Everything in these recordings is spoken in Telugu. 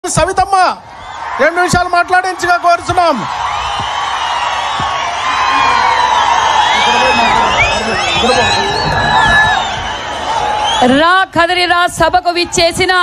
సవితమ్మ రెండు నిమిషాలు మాట్లాడించగా కోరుతున్నాం రా కదరి రా సభకు విచ్చేసిన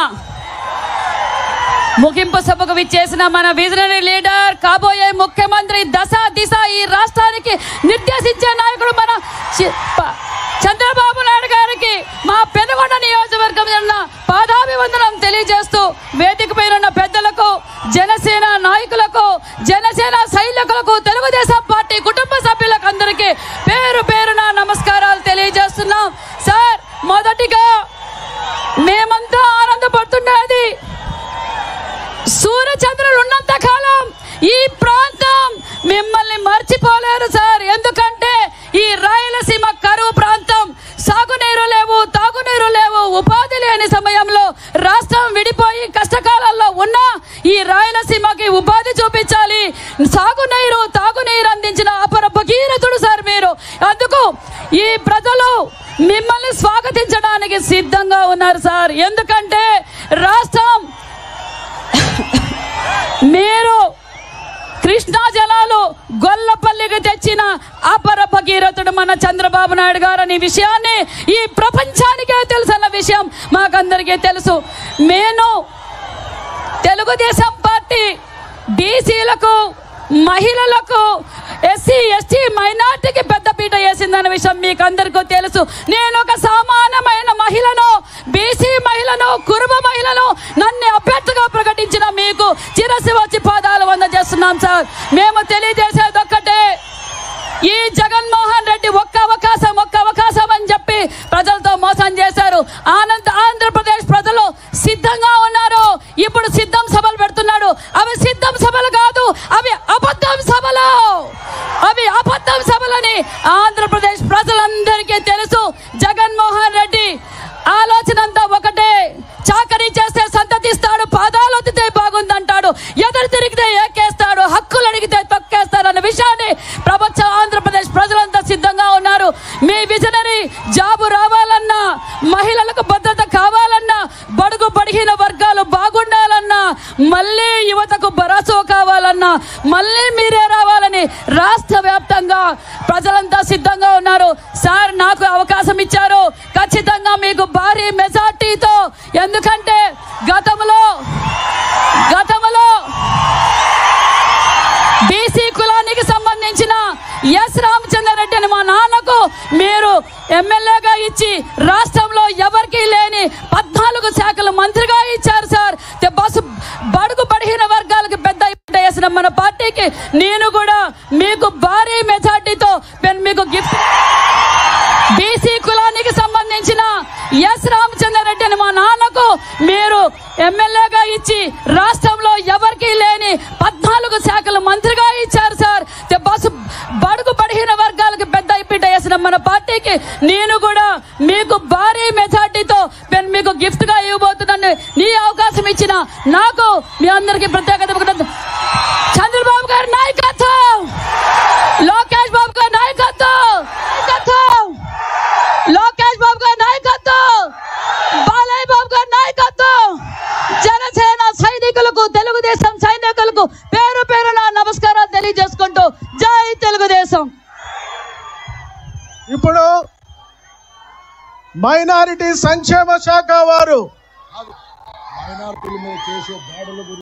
ముగింపు సభకు విచ్చేసిన మన విజనరీ లీడర్ కాబోయే ముఖ్యమంత్రి దశ దిశ ఈ రాష్ట్రానికి నిర్దేశించే నాయకుడు మన చి- ప- చంద్రబాబు నాయుడు గారికి మా పెనుగొండ నియోజకవర్గం ఉన్న పాదాభివందనం తెలియజేస్తూ వేదిక పైన ఉన్న పెద్దలకు జనసేన నాయకులకు జనసేన సైనికులకు తెలుగుదేశం పార్టీ కుటుంబ సభ్యులకు అందరికీ పేరు పేరున నమస్కారాలు తెలియజేస్తున్నాం సార్ మొదటిగా మేమంతా ఆనందపడుతున్నది సూర్యచంద్రులు ఉన్నంత కాలం ఈ ప్రాంతం మిమ్మల్ని మర్చిపోలేరు సార్ ఎందుకంటే ఈ రాయలసీమ కరువు ప్రాంతం సాగునీరు లేవు తాగునీరు లేవు ఉపాధి లేని సమయంలో రాష్ట్రం విడిపోయి కష్టకాలంలో ఉన్న ఈ రాయలసీమకి ఉపాధి చూపించాలి సాగునీరు తాగునీరు అందించిన అపర భగీరథుడు సార్ మీరు అందుకు ఈ ప్రజలు మిమ్మల్ని స్వాగతించడానికి సిద్ధంగా ఉన్నారు సార్ ఎందుకంటే రాష్ట్రం మీరు కృష్ణా జలాలు గొల్లపల్లికి తెచ్చిన అపర భగీరథుడు మన చంద్రబాబు నాయుడు గారు అనే విషయాన్ని ఈ ప్రపంచానికే తెలుసన్న విషయం మాకందరికీ తెలుసు నేను తెలుగుదేశం పార్టీ బీసీలకు మహిళలకు ఎస్సీ ఎస్టీ మైనార్టీకి పెద్దపీట వేసిందన్న విషయం మీకు అందరికీ తెలుసు నేను ఒక సామాన్యమైన మహిళను బీసీ మహిళను కురుబ మహిళను నన్ను అభ్యర్థిగా ప్రకటించిన మీకు చిరసి వచ్చి పాదాలు వందజేస్తున్నాం సార్ మేము తెలియజేసేది ఒక్కటే ఈ జగన్మోహన్ రెడ్డి ఒక్క అవకాశం ఒక్క అవకాశం అని చెప్పి ప్రజలతో మోసం చేశారు ఆనంద్ ఆంధ్రప్రదేశ్ ప్రజలు సిద్ధంగా ఉన్నారు ఇప్పుడు సిద్ధం సభలు పెడుతున్నాడు అవి సిద్ధం సభలు కాదు అవి అబద్ధం సభలు అవి అబద్ధం సభలని ఆంధ్రప్రదేశ్ ప్రజలందరికీ తెలుసు జగన్మోహన్ రెడ్డి ఆలోచన అంతా ఒకటే చాకరీ చేస్తే సంతతిస్తాడు పాదాలు ఒత్తితే బాగుందంటాడు ఎదురు తిరిగితే ఏకేస్తాడు హక్కులు అడిగితే తొక్కేస్తాడు అన్న విషయాన్ని ప్రపంచ ఆంధ్రప్రదేశ్ ప్రజలంతా సిద్ధంగా ఉన్నారు మీ విజనరీ జాబు రావాలన్నా మహిళలకు భద్రత కావాలన్నా బడుగు బడిహీన వర్గాలు బాగుండాలన్నా మళ్ళీ యువతకు భరోసా కావాలన్నా మళ్ళీ మీరే రావాలని రాష్ట్ర వ్యాప్తంగా ప్రజలంతా సిద్ధంగా ఉన్నారు సార్ నాకు అవకాశం ఇచ్చారు ఖచ్చితంగా మీకు భారీ మెజార్టీతో ఎందుకంటే గతంలో గతంలో బీసీ కులానికి సంబంధించిన ఎస్ రామచంద్రారెడ్డి అని మా నాన్నకు మీరు ఎమ్మెల్యేగా ఇచ్చి రాష్ట్రంలో ఎవరికీ లేని పద్నాలుగు శాఖలు మంత్రిగా ఇచ్చారు సార్ తే బస్సు బడుగు బడిహీన వర్గాలకు పెద్ద ఇప్పట వేసిన మన పార్టీకి నేను కూడా మీకు భారీ మెజార్టీతో నేను మీకు గిఫ్ట్ బీసీ కులానికి సంబంధించిన ఎస్ రామచంద్రారెడ్డి అని మా నాన్నకు మీరు ఎమ్మెల్యేగా ఇచ్చి రాష్ట్రంలో ఎవరికీ లేని పద్నాలుగు శాఖలు మంత్రిగా ఇచ్చారు సార్ తే బస్సు బడుగు బడిహీన వర్గాలకు పెద్ద ఇప్పిట వేసిన మన పార్టీకి నేను కూడా మీకు భారీ మెజార్టీతో నేను మీకు గిఫ్ట్ గా ఇవ్వబోతున్నాను నీ అవకాశం ఇచ్చిన నాకు మీ అందరికీ ప్రత్యేకత ఒకటి. చంద్రబాబు గారి నాయకత్వం లోకేష్ బాబు గారి నాయకత్వం నాయకత్వం లోకేష్ బాబు గారి నాయకత్వం బాలయ్య బాబు గారి నాయకత్వం జనసేన సైనికులకు తెలుగుదేశం సైనికులకు పేరు పేరున నమస్కారాలు తెలియజేసుకుంటూ జై తెలుగుదేశం ఇప్పుడు మైనారిటీ సంక్షేమ శాఖ వారు మైనార్టీల మీద చేసే దాడుల గురించి